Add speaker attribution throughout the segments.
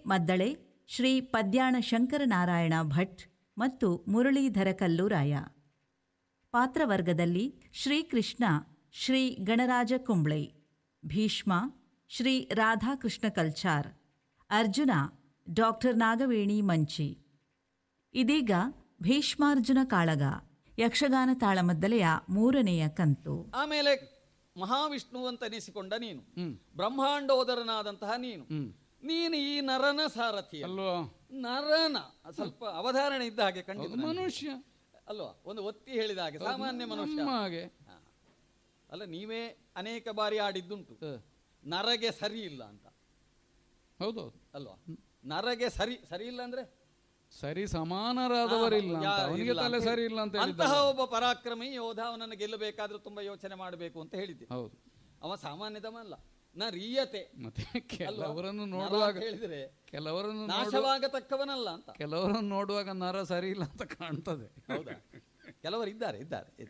Speaker 1: ಮದ್ದಳೆ ಶ್ರೀ ಪದ್ಯಾಣ ಶಂಕರನಾರಾಯಣ ಭಟ್ ಮತ್ತು ಮುರಳೀಧರ ಕಲ್ಲೂರಾಯ ಪಾತ್ರವರ್ಗದಲ್ಲಿ ಶ್ರೀಕೃಷ್ಣ ಶ್ರೀ ಗಣರಾಜ ಕುಂಬ್ಳೆ ಭೀಷ್ಮ ಶ್ರೀ ರಾಧಾಕೃಷ್ಣ ಕಲ್ಚಾರ್ ಅರ್ಜುನ ಡಾಕ್ಟರ್ ನಾಗವೇಣಿ ಮಂಚಿ ಇದೀಗ ಭೀಷ್ಮಾರ್ಜುನ ಕಾಳಗ ಯಕ್ಷಗಾನ ತಾಳಮದ್ದಲೆಯ ಮೂರನೆಯ ಕಂತು
Speaker 2: ಆಮೇಲೆ ಮಹಾವಿಷ್ಣು ಅಂತ ಅನಿಸಿಕೊಂಡ ನೀನು ಬ್ರಹ್ಮಾಂಡೋದರನಾದಂತಹ ನೀನು ನೀನು ಈ ನರನ ಸಾರಥಿ
Speaker 3: ಅಲ್ವಾ
Speaker 2: ನರನ ಸ್ವಲ್ಪ ಅವಧಾರಣೆ ಇದ್ದ ಹಾಗೆ ಖಂಡಿತ
Speaker 3: ಅದು ಮನುಷ್ಯ
Speaker 2: ಅಲ್ವಾ ಒಂದು ಒತ್ತಿ ಹೇಳಿದ ಹಾಗೆ ಸಾಮಾನ್ಯ ಮನುಷ್ಯ
Speaker 3: ನಮ್ಮ ಹಾಗೆ
Speaker 2: ಹಾ. ಅಲ್ಲ ನೀವೇ ಅನೇಕ ಬಾರಿ ಆಡಿದ್ದುಂಟು
Speaker 3: ಹ.
Speaker 2: ನರಗೆ ಸರಿ ಇಲ್ಲ ಅಂತ
Speaker 3: ಹೌದೌದು
Speaker 2: ಅಲ್ವಾ ನರಗೆ ಸರಿ ಸರಿ ಇಲ್ಲ ಅಂದ್ರೆ
Speaker 3: ಸರಿ ಸಮಾನರಾದವರಿಲ್ಲ ಅಂತ
Speaker 2: ಯಾರು
Speaker 3: ಅವನಿಗೆ
Speaker 2: ಇಲ್ಲ
Speaker 3: ತಲೆ
Speaker 2: ಅಂತ
Speaker 3: ಸರಿ ಇಲ್ಲ ಅಂತ
Speaker 2: ಅಂತಹ
Speaker 3: ಹೇಳಿದ್ದ
Speaker 2: ಒಬ್ಬ ಪರಾಕ್ರಮಿ ಯೋಧ ಅವನನ್ನು ಗೆಲ್ಲಬೇಕಾದ್ರೂ ತುಂಬಾ ಯೋಚನೆ ಮಾಡಬೇಕು ಅಂತ ಹೇಳಿದ್ದೆ
Speaker 3: ಹೌದು
Speaker 2: ಅವ ಸಾಮಾನ್ಯದವ ಅಲ್ಲ ನ ರೀಯತೆ
Speaker 3: ಮತ್ತೆ
Speaker 2: ಅಲ್ವಾ?
Speaker 3: ಕೆಲವರನ್ನು
Speaker 2: ನರ
Speaker 3: ನೋಡುವಾಗ
Speaker 2: ಅಂತ ಹೇಳಿದ್ರೆ
Speaker 3: ಕೆಲವರನ್ನು ನೋಡುವ
Speaker 2: ನಾಶವಾಗತಕ್ಕವನಲ್ಲ ಅಂತ
Speaker 3: ಕೆಲವರನ್ನು ನೋಡುವಾಗ ನರ ಸರಿ ಇಲ್ಲ ಅಂತ ಕಾಣ್ತದೆ
Speaker 2: ಹೌದಾ ಕೆಲವರು ಇದ್ದಾರೆ ಇದ್ದಾರೆ ಇದ್-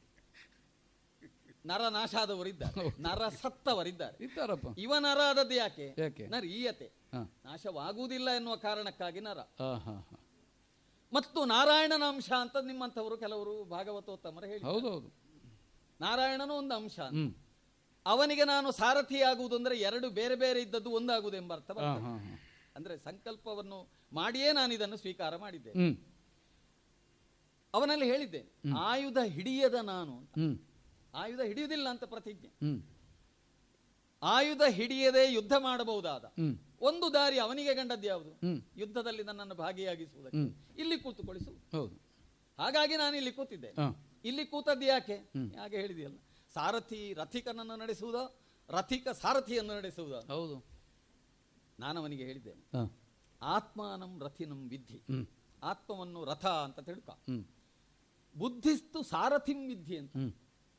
Speaker 2: ನರ ನಾಶ ಆದವರು ಇದ್ದಾರೆ ನರ ಸತ್ತವರಿದ್ದಾರೆ
Speaker 3: ಇದ್ದಾರಪ್ಪ
Speaker 2: ಇವ ನರ ಆದದ್ದು ಯಾಕೆ
Speaker 3: ಯಾಕೆ?
Speaker 2: ನರೀಯತೆ
Speaker 3: ಹಾ.
Speaker 2: ನಾಶವಾಗುವುದಿಲ್ಲ ಎನ್ನುವ ಕಾರಣಕ್ಕಾಗಿ ನರ
Speaker 3: ಹಾ ಹಾ ಹಾ
Speaker 2: ಮತ್ತು ನಾರಾಯಣನ ಅಂಶ ಅಂತ ನಿಮ್ಮಂಥವರು ಕೆಲವರು ಭಾಗವತೋತ್ತಮರು ಹೇಳಿ
Speaker 3: ಹೌದೌದು
Speaker 2: ನಾರಾಯಣನು ಒಂದು ಅಂಶ ಅಂತ.
Speaker 3: ಹ್ಮ್
Speaker 2: ಅವನಿಗೆ ನಾನು ಸಾರಥಿಯಾಗುವುದು ಅಂದ್ರೆ ಎರಡು ಬೇರೆ ಬೇರೆ ಇದ್ದದ್ದು ಒಂದಾಗುವುದು ಎಂಬ ಅರ್ಥ
Speaker 3: ಹಾ
Speaker 2: ಬರ್ತದೆ.
Speaker 3: ಹಾ ಹಾ
Speaker 2: ಅಂದ್ರೆ ಸಂಕಲ್ಪವನ್ನು ಮಾಡಿಯೇ ನಾನು ಇದನ್ನು ಸ್ವೀಕಾರ ಮಾಡಿದ್ದೆ
Speaker 3: ಹ್ಮ್
Speaker 2: ಅವನಲ್ಲಿ ಹೇಳಿದ್ದೆ ಆಯುಧ ಹಿಡಿಯದ ನಾನು ಅಂತ.
Speaker 3: ಹ್ಮ್
Speaker 2: ಆಯುಧ ಹಿಡಿಯುವುದಿಲ್ಲ ಅಂತ ಪ್ರತಿಜ್ಞೆ
Speaker 3: ಹ್ಮ್
Speaker 2: ಆಯುಧ ಹಿಡಿಯದೆ ಯುದ್ಧ ಮಾಡಬಹುದಾದ
Speaker 3: ಹ್ಮ್
Speaker 2: ಒಂದು ದಾರಿ ಅವನಿಗೆ ಗಂಡದ್ದು ಯಾವುದು
Speaker 3: ಹ್ಮ್
Speaker 2: ಯುದ್ಧದಲ್ಲಿ ನನ್ನನ್ನು ಭಾಗಿಯಾಗಿಸುವುದಕ್ಕೆ
Speaker 3: ಹ್ಮ್.
Speaker 2: ಇಲ್ಲಿ ಕೂತುಕೊಳಿಸು
Speaker 3: ಹೌದು
Speaker 2: ಹಾಗಾಗಿ ನಾನು ಇಲ್ಲಿ ಕೂತಿದ್ದೆ
Speaker 3: ಹಾ
Speaker 2: ಇಲ್ಲಿ ಕೂತದ್ದು ಯಾಕೆ ಹಾಗೆ ಹೇಳಿದೆಯಲ್ಲ ಸಾರಥಿ ರಥಿಕನನ್ನು ನಡೆಸುವುದೋ ರಥಿಕ ಸಾರಥಿಯನ್ನು ನಡೆಸುವುದೋ
Speaker 3: ಹೌದು
Speaker 2: ನಾನು ಅವನಿಗೆ ಹೇಳಿದ್ದೆ
Speaker 3: ಹಾ
Speaker 2: ಆತ್ಮಾನಂ ರಥಿನಂ ವಿಧಿ
Speaker 3: ಹ್ಮ್
Speaker 2: ಆತ್ಮವನ್ನು ರಥ ಅಂತ ತಿಳ್ಕ
Speaker 3: ಹ್ಮ್
Speaker 2: ಬುದ್ಧಿಸ್ತು ಸಾರಥಿಂ ವಿಧಿ ಅಂತ
Speaker 3: ಹ್ಮ್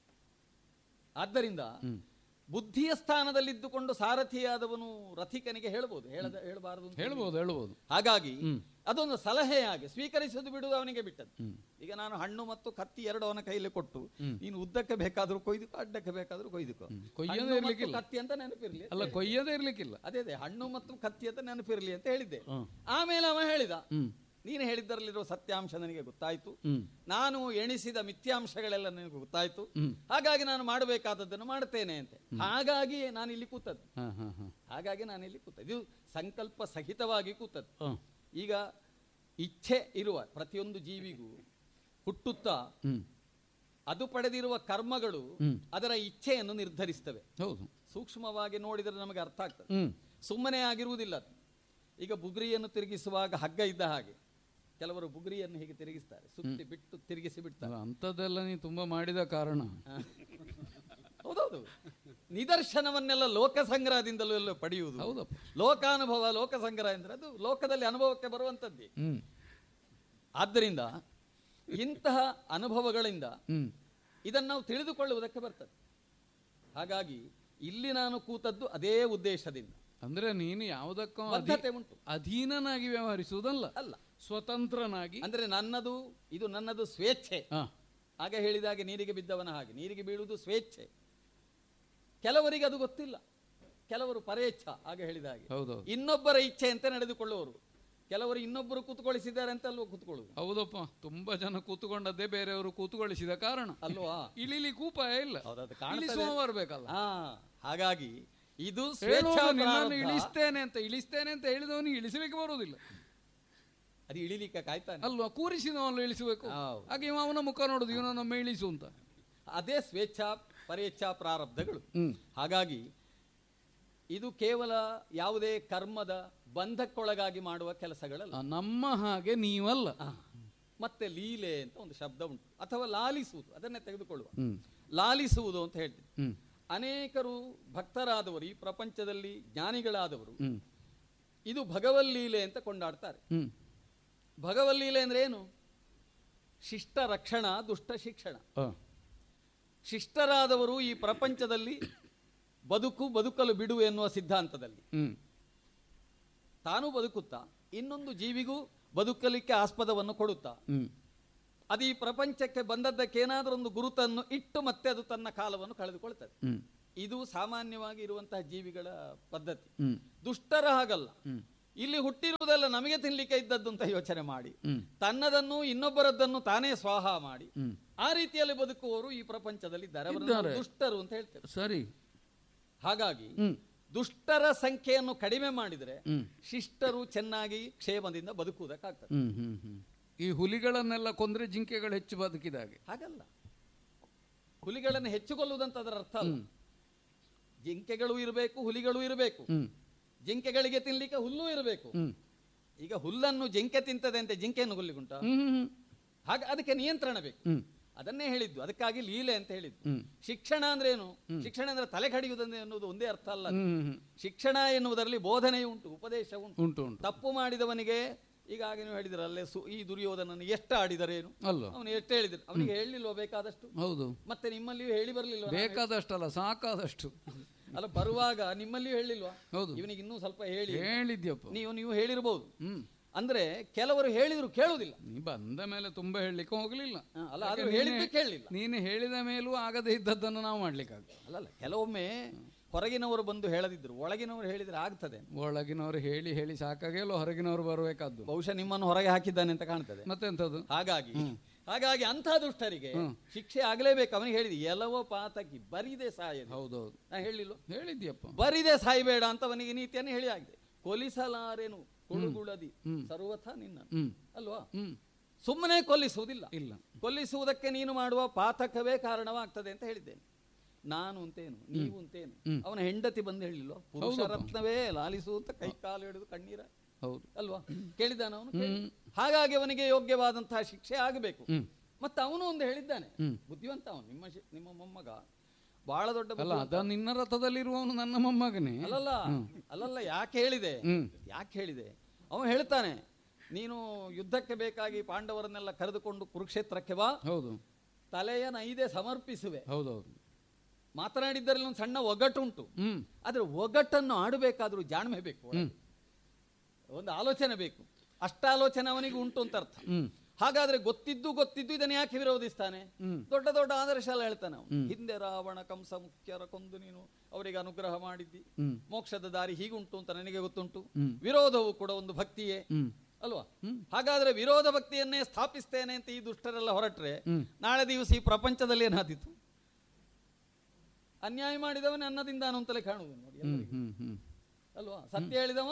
Speaker 2: ಆದ್ದರಿಂದ
Speaker 3: ಹ್ಮ್
Speaker 2: ಬುದ್ಧಿಯ ಸ್ಥಾನದಲ್ಲಿದ್ದುಕೊಂಡು ಸಾರಥಿಯಾದವನು ರಥಿಕನಿಗೆ ಹೇಳ್ಬೋದು ಹೇಳದ ಹೇಳಬಾರದು ಅಂತ
Speaker 3: ಹೇಳ್ಬೋದು ಹೇಳ್ಬೋದು
Speaker 2: ಹಾಗಾಗಿ
Speaker 3: ಹ್ಮ್.
Speaker 2: ಅದೊಂದು ಸಲಹೆಯಾಗಿ ಸ್ವೀಕರಿಸುವುದು ಬಿಡುವುದು ಅವನಿಗೆ ಬಿಟ್ಟದ್ದು
Speaker 3: ಹ್ಮ್.
Speaker 2: ಈಗ ನಾನು ಹಣ್ಣು ಮತ್ತು ಕತ್ತಿ ಎರಡು ಅವನ ಕೈಯಲ್ಲಿ ಕೊಟ್ಟು
Speaker 3: ಹ್ಮ್.
Speaker 2: ನೀನು ಉದ್ದಕ್ಕೆ ಬೇಕಾದ್ರೂ ಕೊಯ್ದುಕೋ ಅಡ್ಡಕ್ಕೆ ಬೇಕಾದ್ರೂ ಕೊಯ್ದುಕೋ
Speaker 3: ಕೊಯ್ಯದೇ
Speaker 2: ಹಣ್ಣು ಮತ್ತು
Speaker 3: ಇರ್ಲಿಕ್ಕಿಲ್ಲ.
Speaker 2: ಕತ್ತಿ ಅಂತ ನೆನಪಿರ್ಲಿ
Speaker 3: ಅಲ್ಲ ಕೊಯ್ಯದೇ ಇರ್ಲಿಕ್ಕಿಲ್ಲ
Speaker 2: ಅದೇ ಅದೇ ಹಣ್ಣು ಮತ್ತು ಕತ್ತಿ ಅಂತ ನೆನಪಿರ್ಲಿ ಅಂತ ಹೇಳಿದ್ದೆ
Speaker 3: ಹ್ಮ್.
Speaker 2: ಆಮೇಲೆ ಅವ ಹೇಳಿದ
Speaker 3: ಹ್ಮ್
Speaker 2: ನೀನು ಹೇಳಿದ್ದರಲ್ಲಿರುವ ಸತ್ಯಾಂಶ ನನಗೆ ಗೊತ್ತಾಯ್ತು
Speaker 3: ಹ್ಮ್
Speaker 2: ನಾನು ಎಣಿಸಿದ ಮಿಥ್ಯಾಂಶಗಳೆಲ್ಲ ನನಗೆ ಗೊತ್ತಾಯ್ತು
Speaker 3: ಹ್ಮ್.
Speaker 2: ಹಾಗಾಗಿ ನಾನು ಮಾಡಬೇಕಾದದ್ದನ್ನು ಮಾಡುತ್ತೇನೆ ಅಂತೆ ಹಾಗಾಗಿ ನಾನು ಇಲ್ಲಿ ಕೂತದ್ದು
Speaker 3: ಹಾ ಹಾ ಹಾ
Speaker 2: ಹಾಗಾಗಿ ನಾನು ಇಲ್ಲಿ ಕೂತದ್ದು ಇದು ಸಂಕಲ್ಪ ಸಹಿತವಾಗಿ ಕೂತದ್ದು
Speaker 3: ಹಾ
Speaker 2: ಈಗ ಇಚ್ಛೆ ಇರುವ ಪ್ರತಿಯೊಂದು ಜೀವಿಗೂ ಹುಟ್ಟುತ್ತಾ
Speaker 3: ಹ್ಮ್
Speaker 2: ಅದು ಪಡೆದಿರುವ ಕರ್ಮಗಳು
Speaker 3: ಹ್ಮ್.
Speaker 2: ಅದರ ಇಚ್ಛೆಯನ್ನು ನಿರ್ಧರಿಸ್ತವೆ
Speaker 3: ಹೌದು
Speaker 2: ಸೂಕ್ಷ್ಮವಾಗಿ ನೋಡಿದರೆ ನಮಗೆ ಅರ್ಥ ಆಗ್ತದೆ
Speaker 3: ಹ್ಮ್
Speaker 2: ಸುಮ್ಮನೆ ಆಗಿರುವುದಿಲ್ಲ ಅದು. ಈಗ ಬುಗುರಿಯನ್ನು ತಿರುಗಿಸುವಾಗ ಹಗ್ಗ ಇದ್ದ ಹಾಗೆ ಕೆಲವರು ಬುಗುರಿಯನ್ನು ಹೀಗೆ ತಿರುಗಿಸ್ತಾರೆ ಸುತ್ತಿ ಬಿಟ್ಟು ತಿರುಗಿಸಿ ಬಿಡ್ತಾರೆ
Speaker 3: ಅಲ್ಲ, ಅಂಥದ್ದೆಲ್ಲ ನೀ ತುಂಬಾ ಮಾಡಿದ ಕಾರಣ
Speaker 2: ಹೌದೌದು ನಿದರ್ಶನವನ್ನೆಲ್ಲ ಲೋಕ ಸಂಗ್ರಹದಿಂದಲೂ ಎಲ್ಲ ಪಡೆಯುವುದು
Speaker 3: ಹೌದಪ್ಪ
Speaker 2: ಲೋಕಾನುಭವ ಲೋಕ ಸಂಗ್ರಹ ಅಂದ್ರೆ ಅದು ಲೋಕದಲ್ಲಿ ಅನುಭವಕ್ಕೆ ಬರುವಂತದ್ದೇ
Speaker 3: ಹ್ಮ್
Speaker 2: ಆದ್ದರಿಂದ ಇಂತಹ ಅನುಭವಗಳಿಂದ
Speaker 3: ಹ್ಮ್
Speaker 2: ಇದನ್ನು ನಾವು ತಿಳಿದುಕೊಳ್ಳುವುದಕ್ಕೆ ಬರ್ತದೆ ಹಾಗಾಗಿ ಇಲ್ಲಿ ನಾನು ಕೂತದ್ದು ಅದೇ ಉದ್ದೇಶದಿಂದ
Speaker 3: ಅಂದ್ರೆ ನೀನು ಯಾವುದಕ್ಕೂ ಅಧೀ-
Speaker 2: ಬದ್ಧತೆ ಉಂಟು
Speaker 3: ಅಧೀನನಾಗಿ ವ್ಯವಹರಿಸುವುದಲ್ಲ
Speaker 2: ಅಲ್ಲ
Speaker 3: ಸ್ವತಂತ್ರನಾಗಿ
Speaker 2: ಅಂದ್ರೆ ನನ್ನದು ಇದು ನನ್ನದು ಸ್ವೇಚ್ಛೆ
Speaker 3: ಹಾ
Speaker 2: ಆಗ ಹೇಳಿದಾಗೆ ನೀರಿಗೆ ಬಿದ್ದವನ ಹಾಗೆ ನೀರಿಗೆ ಬೀಳುವುದು ಸ್ವೇಚ್ಛೆ ಕೆಲವರಿಗೆ ಅದು ಗೊತ್ತಿಲ್ಲ ಕೆಲವರು ಪರೇಚ್ಛ ಆಗ ಹೇಳಿದ ಹಾಗೆ
Speaker 3: ಹೌದೌದು
Speaker 2: ಇನ್ನೊಬ್ಬರ ಇಚ್ಛೆ ಅಂತ ನಡೆದುಕೊಳ್ಳುವವರು ಕೆಲವರು ಇನ್ನೊಬ್ಬರು ಕೂತ್ಕೊಳಿಸಿದ್ದಾರೆ ಅಂತ ಅಲ್ವ ಕೂತ್ಕೊಳ್ಳುವುದು
Speaker 3: ಹೌದಪ್ಪ ತುಂಬಾ ಜನ ಕೂತ್ಕೊಂಡದ್ದೇ ಬೇರೆಯವರು ಕೂತ್ಕೊಳಿಸಿದ ಕಾರಣ
Speaker 2: ಅಲ್ವಾ
Speaker 3: ಇಳಿಲಿಕ್ಕೆ ಉಪಾಯ ಇಲ್ಲ
Speaker 2: ಹೌದದು ಕಾಣ್ತದೆ.
Speaker 3: ಇಳಿಸುವ ಬರ್ಬೇಕಲ್ಲ
Speaker 2: ಹಾ ಹಾಗಾಗಿ ಇದು
Speaker 3: ಹೇಳುವುದು
Speaker 2: ಸ್ವೇಚ್ಛಾ
Speaker 3: ನಿನ್ನನ್ನು
Speaker 2: ಪ್ರಾರಬ್ಧ.
Speaker 3: ಇಳಿಸ್ತೇನೆ ಅಂತ ಇಳಿಸ್ತೇನೆ ಅಂತ ಹೇಳಿದವನಿಗೆ ಇಳಿಸಲಿಕ್ಕೆ ಬರುವುದಿಲ್ಲ
Speaker 2: ಅದು ಇಳಿಲಿಕ್ಕೆ ಕಾಯ್ತಾನೆ
Speaker 3: ಅಲ್ವಾ ಕೂರಿಸಿದವನು ಇಳಿಸಬೇಕು
Speaker 2: ಹೌದು.
Speaker 3: ಹಾಗೆ ಇವ ಅವನ ಮುಖ ನೋಡುದು ಇವನೊಮ್ಮೆ ಇಳಿಸು ಅಂತ
Speaker 2: ಅದೇ ಸ್ವೇಚ್ಛಾ ಪರೇಚ್ಛಾ ಪ್ರಾರಬ್ಧಗಳು
Speaker 3: ಹ್ಮ್
Speaker 2: ಹಾಗಾಗಿ ಇದು ಕೇವಲ ಯಾವುದೇ ಕರ್ಮದ ಬಂಧಕ್ಕೊಳಗಾಗಿ ಮಾಡುವ ಕೆಲಸಗಳಲ್ಲ
Speaker 3: ಆ, ನಮ್ಮ ಹಾಗೆ ನೀವಲ್ಲ
Speaker 2: ಆ, ಮತ್ತೆ ಲೀಲೆ ಅಂತ ಒಂದು ಶಬ್ದ ಉಂಟು ಅಥವಾ ಲಾಲಿಸುವುದು ಅದನ್ನೇ ತೆಗೆದುಕೊಳ್ಳುವ
Speaker 3: ಹ್ಮ್
Speaker 2: ಲಾಲಿಸುವುದು ಅಂತ ಹೇಳ್ತೀವಿ
Speaker 3: ಹ್ಮ್
Speaker 2: ಅನೇಕರು ಭಕ್ತರಾದವರು ಈ ಪ್ರಪಂಚದಲ್ಲಿ ಜ್ಞಾನಿಗಳಾದವರು
Speaker 3: ಹ್ಮ್
Speaker 2: ಇದು ಭಗವಲ್ಲೀಲೆ ಅಂತ ಕೊಂಡಾಡ್ತಾರೆ
Speaker 3: ಹ್ಮ್
Speaker 2: ಭಗವಲ್ಲೀಲೆ ಅಂದ್ರೆ ಏನು ಶಿಷ್ಟ ರಕ್ಷಣ ದುಷ್ಟ ಶಿಕ್ಷಣ
Speaker 3: ಆ,
Speaker 2: ಶಿಷ್ಟರಾದವರು ಈ ಪ್ರಪಂಚದಲ್ಲಿ ಬದುಕು ಬದುಕಲು ಬಿಡು ಎನ್ನುವ ಸಿದ್ಧಾಂತದಲ್ಲಿ
Speaker 3: ಹ್ಮ್
Speaker 2: ತಾನು ಬದುಕುತ್ತಾ ಇನ್ನೊಂದು ಜೀವಿಗೂ ಬದುಕಲಿಕ್ಕೆ ಆಸ್ಪದವನ್ನು ಕೊಡುತ್ತಾ
Speaker 3: ಹ್ಮ್
Speaker 2: ಅದು ಈ ಪ್ರಪಂಚಕ್ಕೆ ಬಂದದ್ದಕ್ಕೇನಾದರೂ ಒಂದು ಗುರುತನ್ನು ಇಟ್ಟು ಮತ್ತೆ ಅದು ತನ್ನ ಕಾಲವನ್ನು ಕಳೆದುಕೊಳ್ತದೆ
Speaker 3: ಹ್ಮ್
Speaker 2: ಇದು ಸಾಮಾನ್ಯವಾಗಿ ಇರುವಂತಹ ಜೀವಿಗಳ ಪದ್ಧತಿ
Speaker 3: ಹ್ಮ್
Speaker 2: ದುಷ್ಟರ ಹಾಗಲ್ಲ
Speaker 3: ಹ್ಮ್
Speaker 2: ಇಲ್ಲಿ ಹುಟ್ಟಿರುವುದೆಲ್ಲ ನಮಗೆ ತಿನ್ಲಿಕ್ಕೆ ಇದ್ದದ್ದು ಅಂತ ಯೋಚನೆ ಮಾಡಿ
Speaker 3: ಹ್ಮ್.
Speaker 2: ತನ್ನದನ್ನು ಇನ್ನೊಬ್ಬರದ್ದನ್ನು ತಾನೇ ಸ್ವಾಹ ಮಾಡಿ
Speaker 3: ಹ್ಮ್.
Speaker 2: ಆ ರೀತಿಯಲ್ಲಿ ಬದುಕುವವರು ಈ ಪ್ರಪಂಚದಲ್ಲಿ ಇದ್ದಾರೆ ಅವರನ್ನು
Speaker 3: ಇದ್ದಾರೆ.
Speaker 2: ನಾವು ದುಷ್ಟರು ಅಂತ ಹೇಳ್ತೇವೆ
Speaker 3: ಸರಿ
Speaker 2: ಹಾಗಾಗಿ
Speaker 3: ಹ್ಮ್
Speaker 2: ದುಷ್ಟರ ಸಂಖ್ಯೆಯನ್ನು ಕಡಿಮೆ ಮಾಡಿದರೆ
Speaker 3: ಹ್ಮ್.
Speaker 2: ಶಿಷ್ಟರು ಚೆನ್ನಾಗಿ ಕ್ಷೇಮದಿಂದ ಬದುಕುವುದಕ್ಕಾಗ್ತದೆ
Speaker 3: ಹ್ಮ್ ಹ್ಮ್ ಹ್ಮ್ ಈ ಹುಲಿಗಳನ್ನೆಲ್ಲ ಕೊಂದ್ರೆ ಜಿಂಕೆಗಳು ಹೆಚ್ಚು ಬದುಕಿದಾಗೆ
Speaker 2: ಹಾಗಲ್ಲ ಹುಲಿಗಳನ್ನು ಹೆಚ್ಚುಗೊಳ್ಳುವುದಂತ ಅದರ ಅರ್ಥ ಅಲ್ಲ ಜಿಂಕೆಗಳು ಇರಬೇಕು ಹುಲಿಗಳು ಇರಬೇಕು
Speaker 3: ಹ್ಮ್
Speaker 2: ಜಿಂಕೆಗಳಿಗೆ ತಿನ್ಲಿಕ್ಕೆ ಹುಲ್ಲು ಇರಬೇಕು
Speaker 3: ಹ್ಮ್
Speaker 2: ಈಗ ಹುಲ್ಲನ್ನು ಜಿಂಕೆ ತಿಂತದೆ ಅಂತ ಜಿಂಕೆಯನ್ನು ಕೊಲ್ಲಿಗುಂಟ
Speaker 3: ಹ್ಮ್ ಹ್ಮ್
Speaker 2: ಹಾಗೆ ಅದಕ್ಕೆ ನಿಯಂತ್ರಣ ಬೇಕು
Speaker 3: ಹ್ಮ್
Speaker 2: ಅದನ್ನೇ ಹೇಳಿದ್ದು ಅದಕ್ಕಾಗಿ ಲೀಲೆ ಅಂತ ಹೇಳಿದ್ದು
Speaker 3: ಹ್ಮ್.
Speaker 2: ಶಿಕ್ಷಣ ಅಂದ್ರೆ ಏನು ಶಿಕ್ಷಣ ಅಂದ್ರೆ ತಲೆ ಕಡಿಯುವುದಂದ್ರೆ ಎನ್ನುವುದು ಒಂದೇ ಅರ್ಥ ಅಲ್ಲ ಅದು.
Speaker 3: ಹ್ಮ್ ಹ್ಮ್
Speaker 2: ಶಿಕ್ಷಣ ಎನ್ನುವುದರಲ್ಲಿ ಬೋಧನೆ ಉಂಟು ಉಪದೇಶ ಉಂಟು
Speaker 3: ಉಂಟು ಉಂಟು
Speaker 2: ತಪ್ಪು ಮಾಡಿದವನಿಗೆ ಈಗ ಆಗ ನೀವು ಹೇಳಿದ್ರಲ್ಲೇ ಸು ಈ ದುರ್ಯೋಧನನ್ನು ಎಷ್ಟು ಆಡಿದರೇನು
Speaker 3: ಅಲ್ಲ
Speaker 2: ಅವನು ಎಷ್ಟು ಹೇಳಿದ್ರು ಅವನಿಗೆ ಹೇಳಿಲ್ವ ಬೇಕಾದಷ್ಟು
Speaker 3: ಹೌದು
Speaker 2: ಮತ್ತೆ ನಿಮ್ಮಲ್ಲಿಯೂ ಹೇಳಿ ಬರಲಿಲ್ವ
Speaker 3: ಬೇಕಾದಷ್ಟಲ್ಲ ಸಾಕಾದಷ್ಟು
Speaker 2: ಅಲ್ಲ ಬರುವಾಗ ನಿಮ್ಮಲ್ಲಿಯೂ ಹೇಳಿಲ್ವಾ
Speaker 3: ಹೌದು
Speaker 2: ಇವನಿಗೆ ಇನ್ನೂ ಸ್ವಲ್ಪ ಹೇಳಿ
Speaker 3: ಹೇಳಿದ್ಯಪ್ಪ
Speaker 2: ನೀವು ನೀವು ಹೇಳಿರ್ಬೋದು
Speaker 3: ಹ್ಮ್
Speaker 2: ಅಂದ್ರೆ ಕೆಲವರು ಹೇಳಿದ್ರು ಕೇಳುವುದಿಲ್ಲ
Speaker 3: ನೀ ಬಂದ ಮೇಲೆ ತುಂಬಾ ಹೇಳಲಿಕ್ಕೆ ಹೋಗ್ಲಿಲ್ಲ
Speaker 2: ಹ, ಅಲ್ಲ ಆದ್ರೂ ಹೇಳಿದ್ದು ಕೇಳಲಿಲ್ಲ
Speaker 3: ನೀನು ಹೇಳಿದ ಮೇಲೂ ಆಗದೇ ಇದ್ದದ್ದನ್ನು ನಾವು ಮಾಡ್ಲಿಕ್ಕಾಗ
Speaker 2: ಅಲ್ಲಲ್ಲ ಕೆಲವೊಮ್ಮೆ ಹೊರಗಿನವರು ಬಂದು ಹೇಳದಿದ್ರು ಒಳಗಿನವರು ಹೇಳಿದ್ರೆ ಆಗ್ತದೆ
Speaker 3: ಒಳಗಿನವರು ಹೇಳಿ ಹೇಳಿ ಸಾಕಾಗೇಲೋ ಹೊರಗಿನವರು ಬರಬೇಕಾದ್ದು
Speaker 2: ಬಹುಶಃ ನಿಮ್ಮನ್ನು ಹೊರಗೆ ಹಾಕಿದ್ದಾನೆ ಅಂತ ಕಾಣ್ತದೆ
Speaker 3: ಮತ್ತೆಂಥದ್ದು
Speaker 2: ಹಾಗಾಗಿ ಹಾಗಾಗಿ ಅಂಥ ದುಷ್ಟರಿಗೆ ಶಿಕ್ಷೆ ಆಗಲೇಬೇಕು ಅವನಿಗೆ ಹೇಳಿದ ಎಲವ ಪಾತಕಿ ಬರಿದೆ ಸಾಯದು
Speaker 3: ಹೌದೌದು
Speaker 2: ನಾ ಹೇಳಿಲ್ವ
Speaker 3: ಹೇಳಿದ್ಯಪ್ಪ
Speaker 2: ಬರಿದೆ ಸಾಯಬೇಡ ಅಂತ ಅವನಿಗೆ ನೀತಿಯನ್ನು ಹೇಳಿ ಆಗಿದೆ ಕೊಲಿಸಲಾರೇನು ಕೊಡುಗುಳದಿ ಸರ್ವಥ ನಿನ್ನ
Speaker 3: ಹ್ಮ್
Speaker 2: ಅಲ್ವಾ
Speaker 3: ಹ್ಮ್
Speaker 2: ಸುಮ್ಮನೆ ಕೊಲ್ಲಿಸುವುದಿಲ್ಲ
Speaker 3: ಇಲ್ಲ
Speaker 2: ಕೊಲ್ಲಿಸುವುದಕ್ಕೆ ನೀನು ಮಾಡುವ ಪಾತಕವೇ ಕಾರಣವಾಗ್ತದೆ ಅಂತ ಹೇಳಿದ್ದೇನೆ ನಾನು ಅಂತೇನು ನೀವು ಅಂತೇನು ಅವನ ಹೆಂಡತಿ ಬಂದು ಹೇಳಿಲ್ವ ಪುರುಷ ರತ್ನವೇ ಲಾಲಿಸು ಅಂತ ಕೈ ಕಾಲು ಹಿಡಿದು ಕಣ್ಣೀರ
Speaker 3: ಹೌದು
Speaker 2: ಅಲ್ವಾ ಕೇಳಿದ್ದಾನ ಅವನು ಹಾಗಾಗಿ ಅವನಿಗೆ ಯೋಗ್ಯವಾದಂತಹ ಶಿಕ್ಷೆ ಆಗಬೇಕು
Speaker 3: ಹ್ಮ್.
Speaker 2: ಮತ್ತೆ ಅವನು ಒಂದು ಹೇಳಿದ್ದಾನೆ
Speaker 3: ಹ್ಮ್.
Speaker 2: ಬುದ್ಧಿವಂತ ಅವನು ನಿಮ್ಮ ಶಿ- ನಿಮ್ಮ ಮೊಮ್ಮಗ ಬಹಳ ದೊಡ್ಡ
Speaker 3: ಅಲ್ಲ
Speaker 2: ಬುದ್ಧಿವಂತ.
Speaker 3: ಅದ ನಿನ್ನ ರಥದಲ್ಲಿರುವವನು ನನ್ನ ಮೊಮ್ಮಗನೇ
Speaker 2: ಅಲ್ಲಲ್ಲ ಅಲ್ಲಲ್ಲ ಯಾಕೆ ಹೇಳಿದೆ
Speaker 3: ಹ್ಮ್
Speaker 2: ಯಾಕೆ ಹೇಳಿದೆ ಅವನು ಹೇಳ್ತಾನೆ ನೀನು ಯುದ್ಧಕ್ಕೆ ಬೇಕಾಗಿ ಪಾಂಡವರನ್ನೆಲ್ಲ ಕರೆದುಕೊಂಡು ಕುರುಕ್ಷೇತ್ರಕ್ಕೆ ಬಾ
Speaker 3: ಹೌದು
Speaker 2: ತಲೆಯ ನೈದೆ ಸಮರ್ಪಿಸುವೆ
Speaker 3: ಹೌದೌದು
Speaker 2: ಮಾತನಾಡಿದ್ದರಲ್ಲಿ ಒಂದು ಸಣ್ಣ ಒಗ್ಗಟ್ಟುಂಟು
Speaker 3: ಹ್ಮ್
Speaker 2: ಆದ್ರೆ ಒಗ್ಗಟ್ಟನ್ನು ಆಡಬೇಕಾದ್ರೂ ಜಾಣ್ಮೆ ಬೇಕು ಒಳಗೆ. ಒಂದು ಆಲೋಚನೆ ಬೇಕು ಅಷ್ಟಾಲೋಚನೆ ಅವನಿಗೆ ಉಂಟು ಅಂತ ಅರ್ಥ
Speaker 3: ಹ್ಮ್
Speaker 2: ಹಾಗಾದ್ರೆ ಗೊತ್ತಿದ್ದು ಗೊತ್ತಿದ್ದು ಇದನ್ನ ಯಾಕೆ ವಿರೋಧಿಸ್ತಾನೆ
Speaker 3: ಹ್ಮ್.
Speaker 2: ದೊಡ್ಡ ದೊಡ್ಡ ಆದರ್ಶ ಎಲ್ಲ ಹೇಳ್ತಾನೆ ಅವನು ಹಿಂದೆ ರಾವಣ ಕಂಸ ಮುಖ್ಯರ ಕೊಂದು ನೀನು ಅವರಿಗೆ ಅನುಗ್ರಹ ಮಾಡಿದ್ದಿ
Speaker 3: ಹ್ಮ್.
Speaker 2: ಮೋಕ್ಷದ ದಾರಿ ಹೀಗುಂಟು ಅಂತ ನನಗೆ ಗೊತ್ತುಂಟು
Speaker 3: ಹ್ಮ್.
Speaker 2: ವಿರೋಧವು ಕೂಡ ಒಂದು ಭಕ್ತಿಯೇ
Speaker 3: ಹ್ಮ್
Speaker 2: ಅಲ್ವಾ ಹಾಗಾದ್ರೆ ವಿರೋಧ ಭಕ್ತಿಯನ್ನೇ ಸ್ಥಾಪಿಸ್ತೇನೆ ಅಂತ ಈ ದುಷ್ಟರೆಲ್ಲ ಹೊರಟ್ರೆ
Speaker 3: ಹ್ಮ್.
Speaker 2: ನಾಳೆ ದಿವಸ ಈ ಪ್ರಪಂಚದಲ್ಲಿ ಏನಾದೀತು ಅನ್ಯಾಯ ಮಾಡಿದವನೇ ಅನ್ನದಿಂದ ಅಂತಲೇ ಕಾಣುವುದು ನೋಡಿ
Speaker 3: ಹ್ಮ್ ಹ್ಮ್ ಹ್ಮ್
Speaker 2: ಅಲ್ವಾ ಸತ್ಯ ಹೇಳಿದವ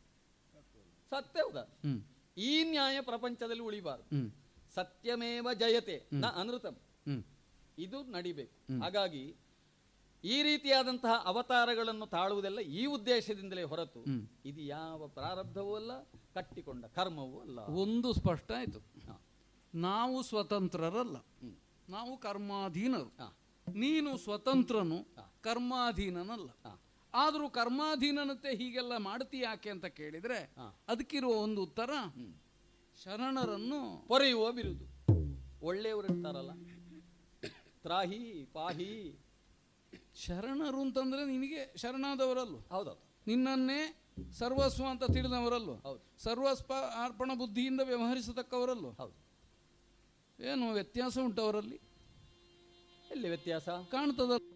Speaker 2: ಸತ್ಯ ಹೌದಾ
Speaker 3: ಹ್ಮ್
Speaker 2: ಈ ನ್ಯಾಯ ಪ್ರಪಂಚದಲ್ಲಿ ಉಳಿಬಾರದು
Speaker 3: ಹ್ಮ್
Speaker 2: ಸತ್ಯಮೇವ ಜಯತೆ ನ ಅನೃತಂ
Speaker 3: ಹ್ಮ್
Speaker 2: ಇದು ನಡಿಬೇಕು ಹಾಗಾಗಿ ಈ ರೀತಿಯಾದಂತಹ ಅವತಾರಗಳನ್ನು ತಾಳುವುದೆಲ್ಲ ಈ ಉದ್ದೇಶದಿಂದಲೇ ಹೊರತು ಇದು ಯಾವ ಪ್ರಾರಬ್ಧವೂ ಅಲ್ಲ ಕಟ್ಟಿಕೊಂಡ ಕರ್ಮವೂ ಅಲ್ಲ
Speaker 3: ಒಂದು ಸ್ಪಷ್ಟ ಆಯ್ತು
Speaker 2: ಹಾ.
Speaker 3: ನಾವು ಸ್ವತಂತ್ರರಲ್ಲ ನಾವು ಕರ್ಮಾಧೀನರು
Speaker 2: ಹಾ.
Speaker 3: ನೀನು ಸ್ವತಂತ್ರನು ಕರ್ಮಾಧೀನನಲ್ಲ
Speaker 2: ಹಾ.
Speaker 3: ಆದ್ರೂ ಕರ್ಮಾಧೀನನತೆ ಹೀಗೆಲ್ಲ ಮಾಡ್ತೀಯ ಯಾಕೆ ಅಂತ ಕೇಳಿದ್ರೆ
Speaker 2: ಹಾ.
Speaker 3: ಅದಕ್ಕಿರುವ ಒಂದು ಉತ್ತರ ಶರಣರನ್ನು
Speaker 2: ಪೊರೆಯುವ ಬಿರುದು ಒಳ್ಳೆಯವರು ಇರ್ತಾರಲ್ಲ ತ್ರಾಹಿ ಪಾಹಿ
Speaker 3: ಶರಣರು ಅಂತಂದ್ರೆ ನಿನಗೆ ಶರಣಾದವರಲ್ಲ
Speaker 2: ಹೌದೌದು
Speaker 3: ನಿನ್ನನ್ನೇ ಸರ್ವಸ್ವ ಅಂತ ತಿಳಿದವರಲ್ವ
Speaker 2: ಹೌದು.
Speaker 3: ಸರ್ವಸ್ವ ಅರ್ಪಣ ಬುದ್ಧಿಯಿಂದ ವ್ಯವಹರಿಸತಕ್ಕವರಲ್ವ
Speaker 2: ಹೌದು
Speaker 3: ಏನು ವ್ಯತ್ಯಾಸ ಉಂಟು ಅವರಲ್ಲಿ
Speaker 2: ಎಲ್ಲಿ ವ್ಯತ್ಯಾಸ
Speaker 3: ಕಾಣ್ತದಲ್ಲ